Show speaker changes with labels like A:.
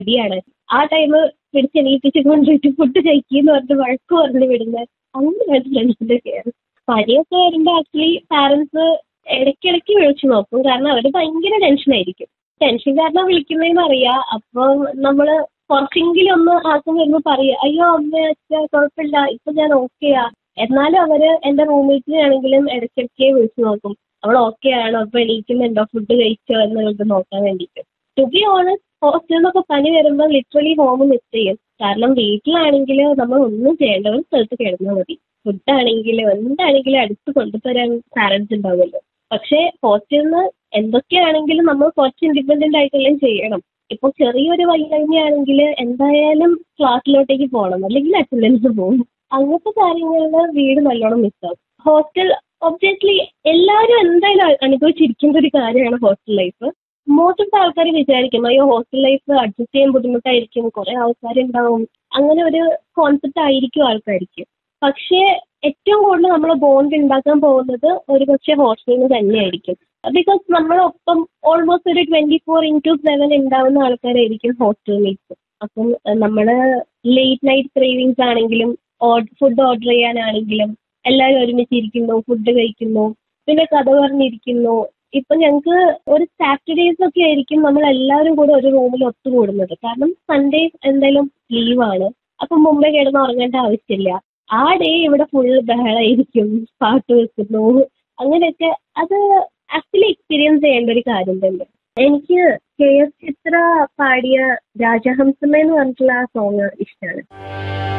A: മടിയാണ് ആ ടൈം പിടിച്ചെണീപ്പിച്ച് കൊണ്ടുപോയിട്ട് ഫുഡ് കഴിക്കുമെന്ന് പറഞ്ഞിട്ട് വഴക്ക് പറഞ്ഞ് വിടുന്ന അങ്ങനെയാണ് ഫ്രണ്ട്സിന്റെ കെയർ പനിയൊക്കെ വരുമ്പോൾ ആക്ച്വലി പാരൻസ് ഇടയ്ക്കിടയ്ക്ക് വിളിച്ചു നോക്കും കാരണം അവർ ഭയങ്കര ടെൻഷനായിരിക്കും ടെൻഷൻ കാരണം വിളിക്കുന്നതെന്ന് അറിയാം അപ്പം നമ്മൾ കുറച്ചെങ്കിലും ഒന്ന് ആക്കം വരുമ്പോൾ പറയുക അയ്യോ അമ്മ അച്ഛ കുഴപ്പമില്ല ഇപ്പം ഞാൻ ഓക്കെയാ എന്നാലും അവർ എൻ്റെ റൂംമേറ്റിനാണെങ്കിലും ഇടയ്ക്കിടയ്ക്ക് വിളിച്ചു നോക്കും അവൾ ഓക്കെ ആണോ അപ്പോൾ എണീക്കുന്നുണ്ടോ ഫുഡ് കഴിച്ചോ എന്നുള്ളത് നോക്കാൻ വേണ്ടിയിട്ട് ടു ബി ഓണസ്റ്റ് ഹോസ്റ്റലിൽ നിന്നൊക്കെ പനി വരുമ്പോൾ ലിറ്ററലി ഹോം മിസ് ചെയ്യും കാരണം വീട്ടിലാണെങ്കിൽ നമ്മൾ ഒന്നും ചെയ്യേണ്ട ഒരു സ്ഥലത്ത് കിടന്നാൽ മതി ഫുഡാണെങ്കിലും എന്താണെങ്കിലും അടുത്ത് കൊണ്ടുതരാൻ പാരൻസ് ഉണ്ടാവുമല്ലോ പക്ഷേ ഹോസ്റ്റലിൽ നിന്ന് എന്തൊക്കെയാണെങ്കിലും നമ്മൾ കുറച്ച് ഇൻഡിപെൻഡൻ്റ് ആയിട്ടെല്ലാം ചെയ്യണം ഇപ്പോൾ ചെറിയൊരു വയ്യായ്മയാണെങ്കിൽ എന്തായാലും ക്ലാസ്സിലോട്ടേക്ക് പോകണം അല്ലെങ്കിൽ അറ്റൻഡൻസ് പോകും അങ്ങനത്തെ കാര്യങ്ങളിൽ വീട് നല്ലോണം മിസ്സാവും ഹോസ്റ്റൽ ഒബ്വിയസ്ലി എല്ലാവരും എന്തായാലും അനുഭവിച്ചിരിക്കുന്ന ഒരു കാര്യമാണ് ഹോസ്റ്റൽ ലൈഫ് മോസ്റ്റ് ഓഫ് ആൾക്കാർ വിചാരിക്കും അയ്യോ ഹോസ്റ്റൽ ലൈഫ് അഡ്ജസ്റ്റ് ചെയ്യാൻ ബുദ്ധിമുട്ടായിരിക്കും കുറേ ആൾക്കാരുണ്ടാവും അങ്ങനെ ഒരു കോൺസെപ്റ്റ് ആയിരിക്കും ആൾക്കാർക്ക് പക്ഷേ ഏറ്റവും കൂടുതൽ നമ്മൾ ബോണ്ട് ഉണ്ടാക്കാൻ പോകുന്നത് ഒരു പക്ഷേ ഹോസ്റ്റലിൽ നിന്ന് തന്നെയായിരിക്കും ബിക്കോസ് നമ്മളൊപ്പം ഓൾമോസ്റ്റ് ഒരു ട്വൻറ്റി ഫോർ ഇൻറ്റു സെവൻ ഉണ്ടാവുന്ന ആൾക്കാരായിരിക്കും ഹോസ്റ്റൽ മീറ്റ്സ് അപ്പം നമ്മൾ ലേറ്റ് നൈറ്റ് ക്രേവിങ്സ് ആണെങ്കിലും ഫുഡ് ഓർഡർ ചെയ്യാനാണെങ്കിലും എല്ലാവരും ഒരുമിച്ചിരിക്കുന്നു ഫുഡ് കഴിക്കുന്നു പിന്നെ കഥ പറഞ്ഞിരിക്കുന്നു ഇപ്പം ഞങ്ങൾക്ക് ഒരു സാറ്റർഡേസ് ഒക്കെ ആയിരിക്കും നമ്മൾ എല്ലാവരും കൂടെ ഒരു റൂമിൽ ഒത്തുകൂടുന്നത് കാരണം സൺഡേ എന്തായാലും ലീവാണ് അപ്പം മുമ്പേ കിടന്ന് ഉറങ്ങേണ്ട ആവശ്യമില്ല ആ ഡേ ഇവിടെ ഫുൾ ബഹളമായിരിക്കും പാട്ട് വെക്കുന്നു അങ്ങനെയൊക്കെ അത് ആക്ച്വലി എക്സ്പീരിയൻസ് ചെയ്യേണ്ട ഒരു കാര്യം തന്നെ എനിക്ക് കെ എസ് ചിത്ര പാടിയ രാജഹംസമ എന്ന് പറഞ്ഞിട്ടുള്ള ആ സോങ് ഇഷ്ടമാണ്